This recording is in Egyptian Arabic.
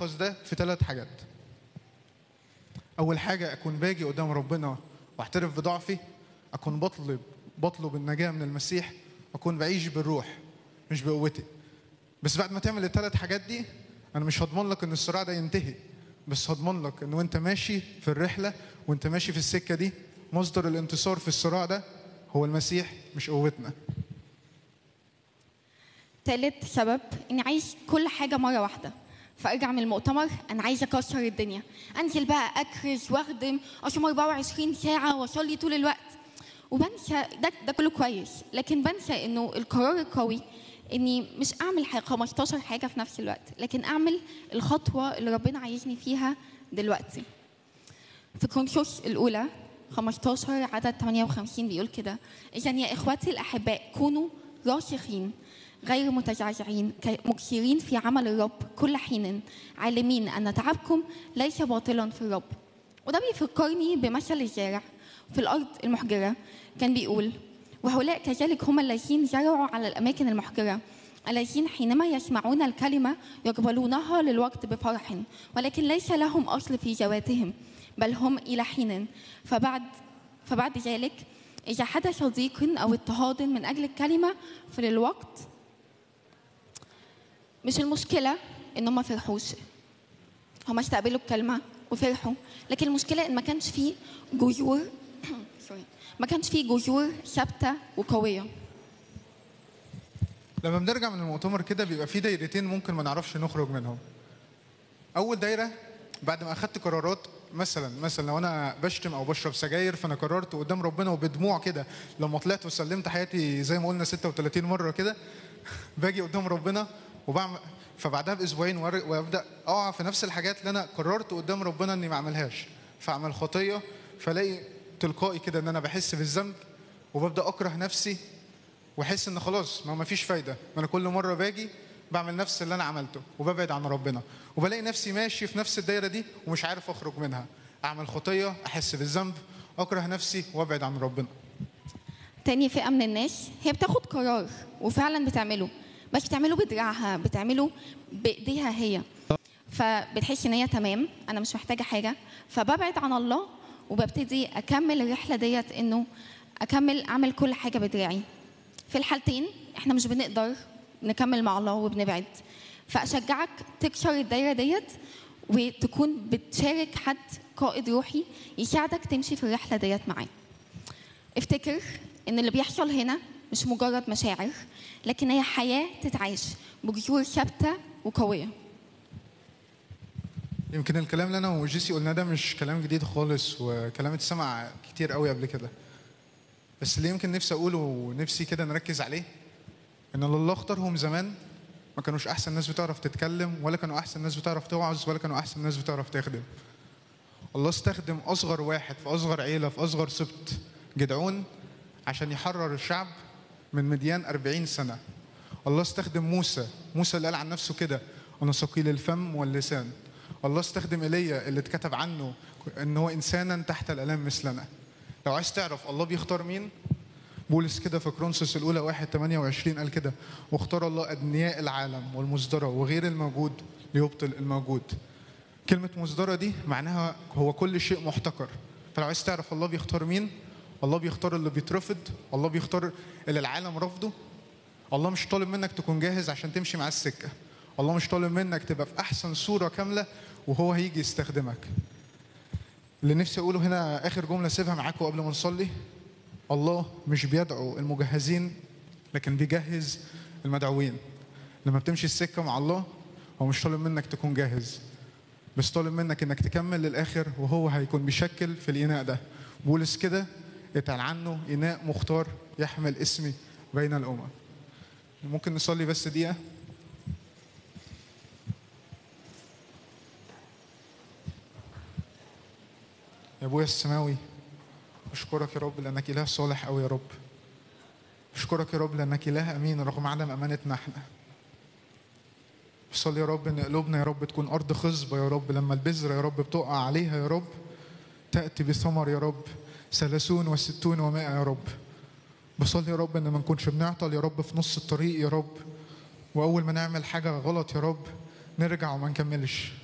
هلخص ده في ثلاث حاجات اول حاجه اكون باجي قدام ربنا واعترف بضعفي اكون بطلب بطلب النجاه من المسيح اكون بعيش بالروح مش بقوتي بس بعد ما تعمل الثلاث حاجات دي انا مش هضمن لك ان الصراع ده ينتهي بس هضمن لك ان وانت ماشي في الرحله وانت ماشي في السكه دي مصدر الانتصار في الصراع ده هو المسيح مش قوتنا تالت سبب اني عايز كل حاجه مره واحده فارجع من المؤتمر انا عايزه اكسر الدنيا انزل بقى اكرز واخدم اصوم 24 ساعه واصلي طول الوقت وبنسى ده ده كله كويس لكن بنسى انه القرار القوي اني مش اعمل حاجة 15 حاجه في نفس الوقت لكن اعمل الخطوه اللي ربنا عايزني فيها دلوقتي في كورنثوس الاولى 15 عدد 58 بيقول كده اذا يا اخواتي الاحباء كونوا راسخين غير متزعزعين مكثرين في عمل الرب كل حين عالمين ان تعبكم ليس باطلا في الرب وده بيفكرني بمثل الزارع في الارض المحجره كان بيقول وهؤلاء كذلك هم الذين زرعوا على الاماكن المحجره الذين حينما يسمعون الكلمه يقبلونها للوقت بفرح ولكن ليس لهم اصل في ذواتهم بل هم الى حين فبعد فبعد ذلك إذا حدث ضيق أو اضطهاد من أجل الكلمة فللوقت مش المشكلة إن هم فرحوش هم استقبلوا الكلمة وفرحوا لكن المشكلة إن ما كانش فيه جذور سوري ما كانش فيه جذور ثابتة وقوية لما بنرجع من المؤتمر كده بيبقى في دايرتين ممكن ما نعرفش نخرج منهم اول دايره بعد ما اخدت قرارات مثلا مثلا لو انا بشتم او بشرب سجاير فانا قررت قدام ربنا وبدموع كده لما طلعت وسلمت حياتي زي ما قلنا 36 مره كده باجي قدام ربنا وبعمل فبعدها باسبوعين ور- وابدا اقع في نفس الحاجات اللي انا قررت قدام ربنا اني ما اعملهاش فاعمل خطيه فلاقي تلقائي كده ان انا بحس بالذنب وببدا اكره نفسي واحس ان خلاص ما ما فيش فايده ما انا كل مره باجي بعمل نفس اللي انا عملته وببعد عن ربنا وبلاقي نفسي ماشي في نفس الدايره دي ومش عارف اخرج منها اعمل خطيه احس بالذنب اكره نفسي وابعد عن ربنا تاني فئة من الناس هي بتاخد قرار وفعلا بتعمله بس بتعمله بدراعها بتعمله بإيديها هي فبتحس إن هي تمام أنا مش محتاجة حاجة فببعد عن الله وببتدي أكمل الرحلة ديت إنه أكمل أعمل كل حاجة بدراعي في الحالتين إحنا مش بنقدر نكمل مع الله وبنبعد فأشجعك تكسر الدايرة ديت وتكون بتشارك حد قائد روحي يساعدك تمشي في الرحلة ديت معاه افتكر ان اللي بيحصل هنا مش مجرد مشاعر لكن هي حياه تتعاش بجذور ثابته وقويه يمكن الكلام اللي انا وجيسي قلناه ده مش كلام جديد خالص وكلام اتسمع كتير قوي قبل كده بس اللي يمكن نفسي اقوله ونفسي كده نركز عليه ان اللي الله اختارهم زمان ما كانوش احسن ناس بتعرف تتكلم ولا كانوا احسن ناس بتعرف توعظ ولا كانوا احسن ناس بتعرف تخدم الله استخدم اصغر واحد في اصغر عيله في اصغر سبط جدعون عشان يحرر الشعب من مديان 40 سنه الله استخدم موسى موسى اللي قال عن نفسه كده انا ثقيل الفم واللسان الله استخدم ايليا اللي اتكتب عنه ان هو انسانا تحت الالام مثلنا لو عايز تعرف الله بيختار مين بولس كده في كرونسوس الاولى 1 28 قال كده واختار الله ادنياء العالم والمصدره وغير الموجود ليبطل الموجود كلمه مصدره دي معناها هو كل شيء محتكر فلو عايز تعرف الله بيختار مين الله بيختار اللي بيترفض الله بيختار اللي العالم رفضه الله مش طالب منك تكون جاهز عشان تمشي معاه السكه الله مش طالب منك تبقى في احسن صوره كامله وهو هيجي يستخدمك اللي نفسي اقوله هنا اخر جمله سيبها معاكم قبل ما نصلي الله مش بيدعو المجهزين لكن بيجهز المدعوين لما بتمشي السكه مع الله هو مش طالب منك تكون جاهز بس طالب منك انك تكمل للاخر وهو هيكون بيشكل في الاناء ده بولس كده اتقال عنه اناء مختار يحمل اسمي بين الامم ممكن نصلي بس دقيقه يا ابويا السماوي اشكرك يا رب لانك اله صالح قوي يا رب اشكرك يا رب لانك اله امين رغم عدم امانتنا احنا بصلي يا رب ان قلوبنا يا رب تكون ارض خصبه يا رب لما البذره يا رب بتقع عليها يا رب تاتي بثمر يا رب ثلاثون وستون ومائة يا رب بصلي يا رب ان ما نكونش بنعطل يا رب في نص الطريق يا رب واول ما نعمل حاجه غلط يا رب نرجع وما نكملش